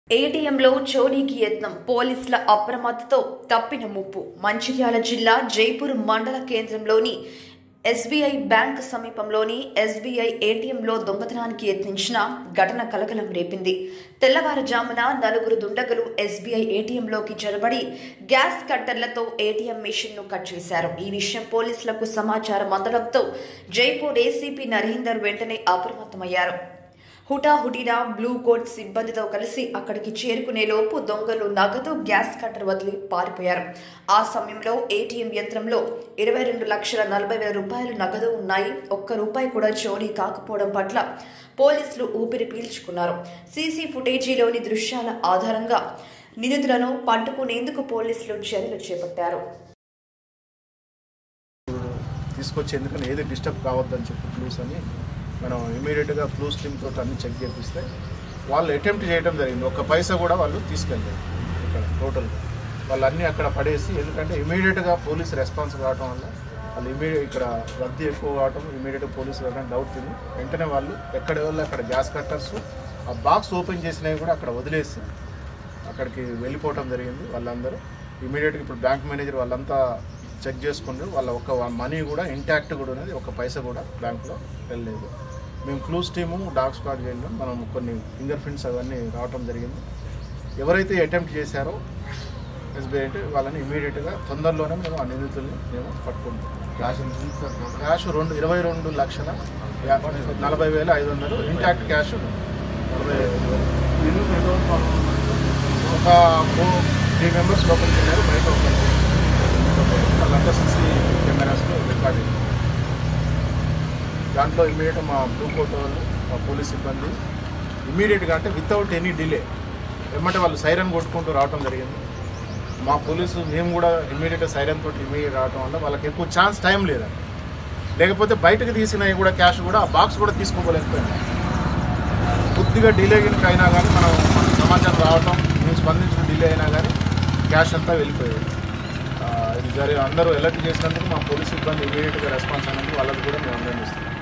ఏటీఎంలో చోరీకి యత్నం పోలీసుల అప్రమత్తతో తప్పిన ముప్పు మంచిర్యాల జిల్లా జైపూర్ మండల కేంద్రంలోని ఎస్బీఐ బ్యాంక్ సమీపంలోని ఎస్బీఐ ఏటీఎంలో దొంగతనానికి యత్నించిన ఘటన కలకలం రేపింది తెల్లవారుజామున నలుగురు దుండగులు ఎస్బీఐ ఏటీఎంలోకి చొరబడి గ్యాస్ కట్టర్లతో ఏటీఎం మిషన్ను కట్ చేశారు ఈ విషయం పోలీసులకు సమాచారం అందడంతో జైపూర్ ఏసీపీ నరేందర్ వెంటనే అప్రమత్తమయ్యారు హుటాహుటిన బ్లూ కోట్ సిబ్బందితో కలిసి అక్కడికి చేరుకునే లోపు దొంగలు నగదు గ్యాస్ కట్టర్ వదిలి పారిపోయారు ఆ సమయంలో ఏటీఎం యంత్రంలో ఇరవై రెండు లక్షల నలభై వేల రూపాయలు నగదు ఉన్నాయి ఒక్క రూపాయి కూడా చోరీ కాకపోవడం పట్ల పోలీసులు ఊపిరి పీల్చుకున్నారు సీసీ ఫుటేజీలోని దృశ్యాల ఆధారంగా నిందితులను పట్టుకునేందుకు పోలీసులు చర్యలు చేపట్టారు తీసుకొచ్చి ఎందుకని ఏది డిస్టర్బ్ కావద్దని చెప్పి క్లూస్ అని మనం ఇమీడియట్గా క్లూస్ టీమ్ తోటి అన్ని చెక్ చేపిస్తే వాళ్ళు అటెంప్ట్ చేయడం జరిగింది ఒక్క పైసా కూడా వాళ్ళు తీసుకెళ్ళలేదు ఇక్కడ టోటల్ వాళ్ళు అన్నీ అక్కడ పడేసి ఎందుకంటే ఇమీడియట్గా పోలీస్ రెస్పాన్స్ కావడం వల్ల వాళ్ళు ఇమీడియట్ ఇక్కడ రద్దీ ఎక్కువ కావడం ఇమీడియట్గా పోలీసు వెళ్ళడం డౌట్ తిని వెంటనే వాళ్ళు ఎక్కడ వాళ్ళు అక్కడ గ్యాస్ కట్టర్స్ ఆ బాక్స్ ఓపెన్ చేసినవి కూడా అక్కడ వదిలేసి అక్కడికి వెళ్ళిపోవటం జరిగింది వాళ్ళందరూ ఇమీడియట్గా ఇప్పుడు బ్యాంక్ మేనేజర్ వాళ్ళంతా చెక్ చేసుకుంటారు వాళ్ళ ఒక మనీ కూడా ఇంటాక్ట్ కూడా ఉన్నది ఒక పైసా కూడా బ్యాంక్లో వెళ్ళలేదు మేము క్లూస్ టీము డాగ్ స్క్వాడ్ వెళ్ళాం మనం కొన్ని ఫింగర్ ప్రింట్స్ అవన్నీ రావటం జరిగింది ఎవరైతే అటెంప్ట్ చేశారో ఎస్బీఐ అంటే వాళ్ళని ఇమీడియట్గా తొందరలోనే మేము ఆ నిందితుల్ని మేము పట్టుకుంటాం క్యాష్ క్యాష్ రెండు ఇరవై రెండు లక్షల యా- నలభై వేల ఐదు వందలు ఇంటాక్ట్ క్యాష్ నలభై ఐదు వేలు ఒక ఫోర్ త్రీ మెంబర్స్ లోపలికి వెళ్ళారు బయట ఒకరు వాళ్ళంతా సీసీ కెమెరాస్లో రికార్డ్ అయింది దాంట్లో ఇమీడియట్ మా బ్లూ కోట్ వాళ్ళు మా పోలీస్ సిబ్బంది ఇమీడియట్గా అంటే వితౌట్ ఎనీ డిలే ఏమంటే వాళ్ళు సైరన్ కొట్టుకుంటూ రావడం జరిగింది మా పోలీసు మేము కూడా ఇమీడియట్గా సైరన్ తోటి ఇమీడియట్ రావడం వల్ల వాళ్ళకి ఎక్కువ ఛాన్స్ టైం లేదండి లేకపోతే బయటకు తీసినవి కూడా క్యాష్ కూడా ఆ బాక్స్ కూడా తీసుకోలేకపోయింది కొద్దిగా డిలే కనుక అయినా కానీ మనం మన సమాచారం రావటం మేము స్పందించిన డిలే అయినా కానీ క్యాష్ అంతా వెళ్ళిపోయేది ఆ, ఇది జరిగి అందరూ అలర్ట్ చేసినందుకు మా పోలీస్ సిబ్బంది ఇమీడియట్గా రెస్పాన్స్ అయినందుకు వాళ్ళకి కూడా మేము అందరం ఇస్తాం